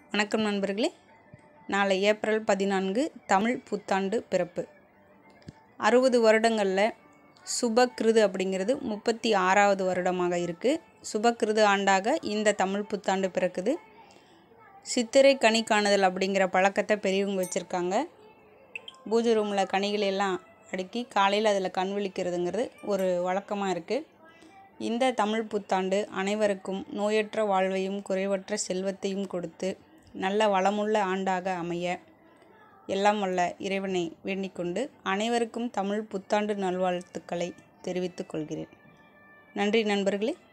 வணக்கம் நண்பர்களே நாளை ஏப்ரல் பதினான்கு தமிழ் புத்தாண்டு பிறப்பு அறுபது வருடங்களில் சுபக்கிருது அப்படிங்கிறது முப்பத்தி ஆறாவது வருடமாக இருக்குது சுபக்கிருது ஆண்டாக இந்த தமிழ் புத்தாண்டு பிறக்குது சித்திரை கனி காணுதல் அப்படிங்கிற பழக்கத்தை பெரியவங்க வச்சுருக்காங்க பூஜை ரூமில் கனிகளை எல்லாம் அடுக்கி காலையில் அதில் கண் விழிக்கிறதுங்கிறது ஒரு வழக்கமாக இருக்குது இந்த தமிழ் புத்தாண்டு அனைவருக்கும் நோயற்ற வாழ்வையும் குறைவற்ற செல்வத்தையும் கொடுத்து நல்ல வளமுள்ள ஆண்டாக அமைய எல்லாம் வல்ல இறைவனை வேண்டிக்கொண்டு அனைவருக்கும் தமிழ் புத்தாண்டு நல்வாழ்த்துக்களை தெரிவித்துக் கொள்கிறேன் நன்றி நண்பர்களே